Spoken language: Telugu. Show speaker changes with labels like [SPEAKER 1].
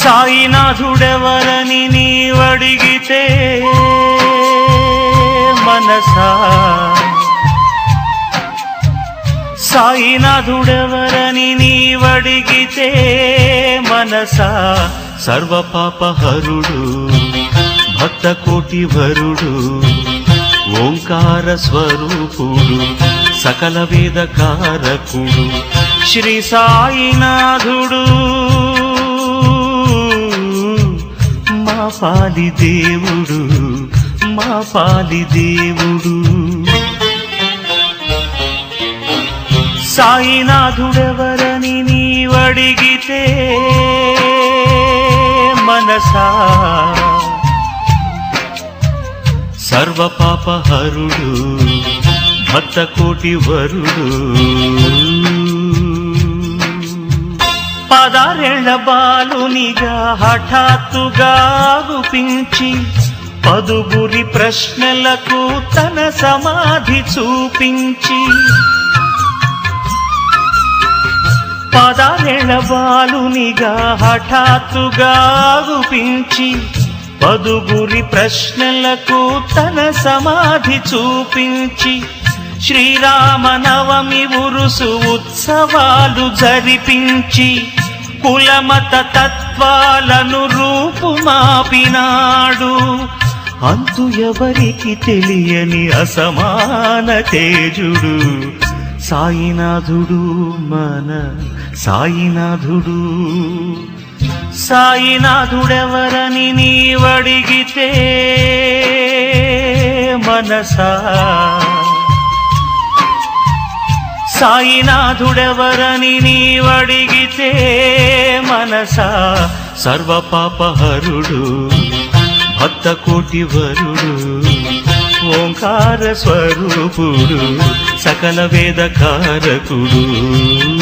[SPEAKER 1] సాయినాథుడెవరని నీవడిగితే మనసా సాయినాథుడెవరని నీవడిగితే మనసా సర్వపాపహరుడు భక్త కోటి వరుడు ఓంకార స్వరూపుడు సకల వేద కారకుడు శ్రీ సాయినాథుడు మా పాలి దేవుడు మా పాలి దేవుడు సాయినాథుడెవరని నీవడిగితే మనసా సర్వపాపహరుడు భక్త కోటి వరుడు పదారేళ్ల బాలునిగా హఠాత్తుగా గుపించి పదుగురి ప్రశ్నలకు తన సమాధి చూపించి పదారేళ్ల బాలునిగా హఠాత్తుగా గుపించి పదుగురి ప్రశ్నలకు తన సమాధి చూపించి శ్రీరామనవమి ఉరుసు ఉత్సవాలు జరిపించి కులమత తత్వాలను రూపుమాపినాడు అంతు ఎవరికి తెలియని అసమాన తేజుడు సాయినాథుడు మన సాయినాథుడు సాయినాథుడెవరని నీవడిగితే మనసా సాయినాథుడెవరని నీవడిగితే మనసా సర్వపాపహరుడు భక్త కోటి వరుడు ఓంకార స్వరూపుడు సకల వేద కారకుడు